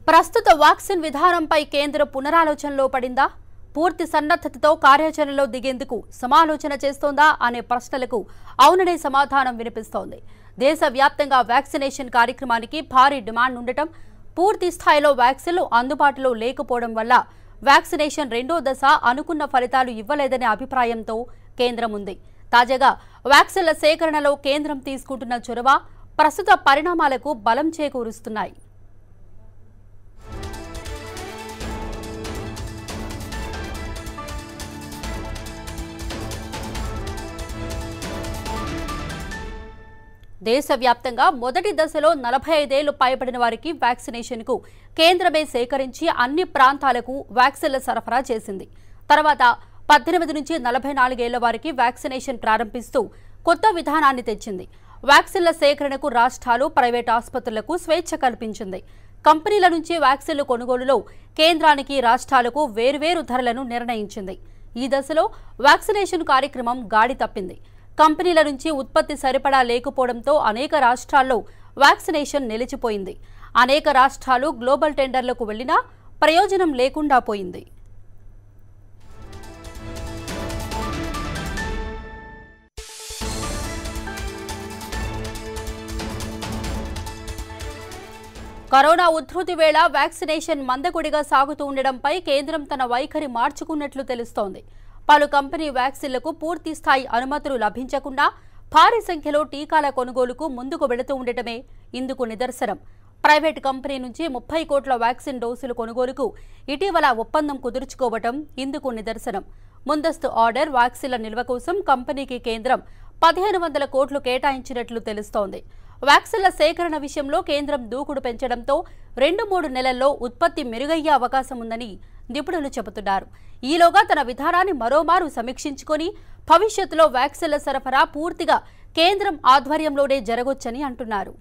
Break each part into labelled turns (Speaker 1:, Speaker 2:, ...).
Speaker 1: ప్రస్తుత వ్యాక్సిన్ విధానంపై కేంద్రం పునరాలోచనలో పడిందా పూర్తి సన్నద్ధతతో కార్యాచరణలో దిగేందుకు సమాలోచన చేస్తోందా అనే ప్రశ్నలకు అవుననే సమాధానం వినిపిస్తోంది దేశవ్యాప్తంగా వ్యాక్సినేషన్ కార్యక్రమానికి భారీ డిమాండ్ ఉండటం పూర్తి స్థాయిలో వ్యాక్సిన్లు అందుబాటులో లేకపోవడం వల్ల వ్యాక్సినేషన్ రెండో దశ అనుకున్న ఫలితాలు ఇవ్వలేదనే అభిప్రాయంతో కేంద్రం ఉంది తాజాగా వ్యాక్సిన్ల సేకరణలో కేంద్రం తీసుకుంటున్న చొరవ ప్రస్తుత పరిణామాలకు బలం చేకూరుస్తున్నాయి దేశవ్యాప్తంగా మొదటి దశలో నలభై ఐదేళ్లు పైబడిన వారికి వ్యాక్సినేషన్కు కేంద్రమే సేకరించి అన్ని ప్రాంతాలకు వ్యాక్సిన్ల సరఫరా చేసింది తర్వాత పద్దెనిమిది నుంచి నలభై నాలుగేళ్ల వారికి వ్యాక్సినేషన్ ప్రారంభిస్తూ కొత్త విధానాన్ని తెచ్చింది వ్యాక్సిన్ల సేకరణకు రాష్ట్రాలు ప్రైవేట్ ఆసుపత్రులకు స్వేచ్ఛ కల్పించింది కంపెనీల నుంచి వ్యాక్సిన్ల కొనుగోలులో కేంద్రానికి రాష్ట్రాలకు వేర్వేరు ధరలను నిర్ణయించింది ఈ దశలో వ్యాక్సినేషన్ కార్యక్రమం గాడి తప్పింది కంపెనీల నుంచి ఉత్పత్తి సరిపడా లేకపోవడంతో అనేక రాష్ట్రాల్లో వ్యాక్సినేషన్ నిలిచిపోయింది అనేక రాష్ట్రాలు గ్లోబల్ టెండర్లకు వెళ్లినా ప్రయోజనం లేకుండా పోయింది కరోనా ఉధృతి వేళ వ్యాక్సినేషన్ మందకొడిగా సాగుతూ ఉండడంపై కేంద్రం తన వైఖరి మార్చుకున్నట్లు తెలుస్తోంది పలు కంపెనీ వ్యాక్సిన్లకు పూర్తి స్థాయి అనుమతులు లభించకుండా భారీ సంఖ్యలో టీకాల కొనుగోలుకు ముందుకు వెళుతూ ఉండటమే ఇందుకు నిదర్శనం ప్రైవేట్ కంపెనీ నుంచి ముప్పై కోట్ల వ్యాక్సిన్ డోసులు కొనుగోలుకు ఇటీవల ఒప్పందం కుదుర్చుకోవటం ఇందుకు నిదర్శనం ముందస్తు ఆర్డర్ వ్యాక్సిన్ల నిల్వ కోసం కంపెనీకి కేంద్రం పదిహేను వందల కోట్లు కేటాయించినట్లు తెలుస్తోంది వ్యాక్సిన్ల సేకరణ విషయంలో కేంద్రం దూకుడు పెంచడంతో రెండు మూడు నెలల్లో ఉత్పత్తి మెరుగయ్యే అవకాశం ఉందని నిపుణులు చెబుతున్నారు ఈలోగా తన విధానాన్ని మరోమారు సమీక్షించుకొని భవిష్యత్తులో వ్యాక్సిన్ల సరఫరా పూర్తిగా కేంద్రం ఆధ్వర్యంలోనే జరగొచ్చని అంటున్నారు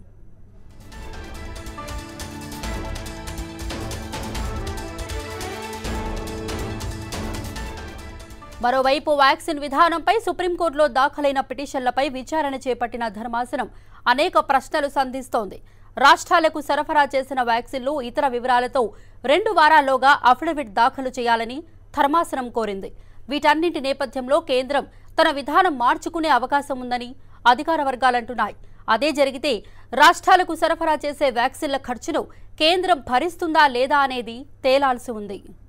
Speaker 1: మరోవైపు వ్యాక్సిన్ విధానంపై సుప్రీంకోర్టులో దాఖలైన పిటిషన్లపై విచారణ చేపట్టిన ధర్మాసనం అనేక ప్రశ్నలు సంధిస్తోంది రాష్ట్రాలకు సరఫరా చేసిన వ్యాక్సిన్లు ఇతర వివరాలతో రెండు వారాల్లోగా అఫిడవిట్ దాఖలు చేయాలని ధర్మాసనం కోరింది వీటన్నింటి నేపథ్యంలో కేంద్రం తన విధానం మార్చుకునే అవకాశం ఉందని అధికార వర్గాలంటున్నాయి అదే జరిగితే రాష్ట్రాలకు సరఫరా చేసే వ్యాక్సిన్ల ఖర్చును కేంద్రం భరిస్తుందా లేదా అనేది తేలాల్సి ఉంది